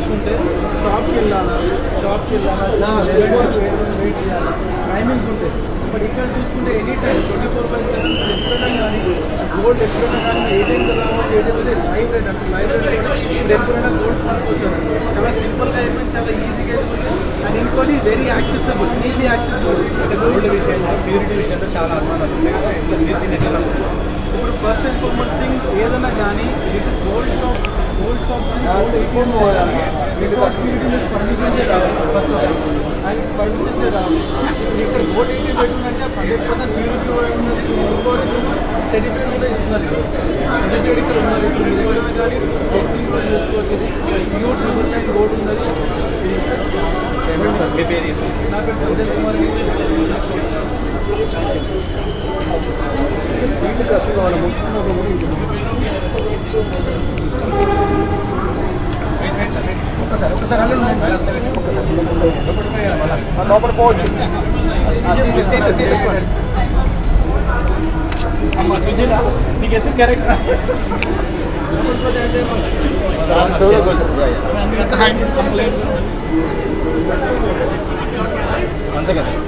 చూసుకుంటే షాప్కి వెళ్ళాలా షాప్కి వెళ్ళాలా వెయిట్ చేయాలి టైమింగ్స్ ఉంటాయి బట్ ఇక్కడ చూసుకుంటే any time twenty four by seven ఎప్పుడైనా కానీ గోల్డ్ ఎప్పుడైనా కానీ ఏ టైంకి రావచ్చు ఏ టైం లైవ్ రేట్ అంటే లైవ్ రేట్ కూడా ఇప్పుడు ఎప్పుడైనా గోల్డ్ కొనుక్కోవచ్చు చాలా సింపుల్గా అయిపోయింది చాలా ఈజీగా అయిపోయింది అండ్ ఇంకోటి వెరీ యాక్సెసిబుల్ ఈజీ యాక్సెసిబుల్ అంటే గోల్డ్ విషయంలో ప్యూరిటీ విషయంలో చాలా అనుమానాలు ఉన్నాయి కదా ఎట్లా మీరు దీన్ని ఎట్లా నమ్ముతున్నారు? ఇప్పుడు ఫస్ట్ అండ్ ఫార్మోస్ట్ థింగ్ ఏదైనా కానీ మీకు గోల్డ్ షాప్ గోల్డ్ షాప్ పర్మిషన్సే రావాలి అండ్ పర్మిషన్సే రావాలి ఇక్కడ గోల్డ్ ఏంటి పెట్టుకుంటే హండ్రెడ్ పర్సెంట్ ప్యూరిటీ ఉన్నది ఇంకోటి సర్టిఫికేట్ కూడా ఇస్తున్నారు సర్టిఫికేట్ ఇక్కడ ఉన్నది ఇప్పుడు మీ దగ్గర కానీ టెస్టింగ్ కూడా చూసుకోవచ్చు ఇది ప్యూర్ ట్రిపుల్ నైన్ గోల్డ్ ఉన్నది ఇది మీ పేరు ఏంటి? నా పేరు సంజయ్ కుమార్ ఒకసారి ఒకసారి అల్లు ఒకసారి లోపల పోవచ్చు తీసి తీసుకోండి అమ్మ చూసినా నీకు yes correct hand is complaint One second.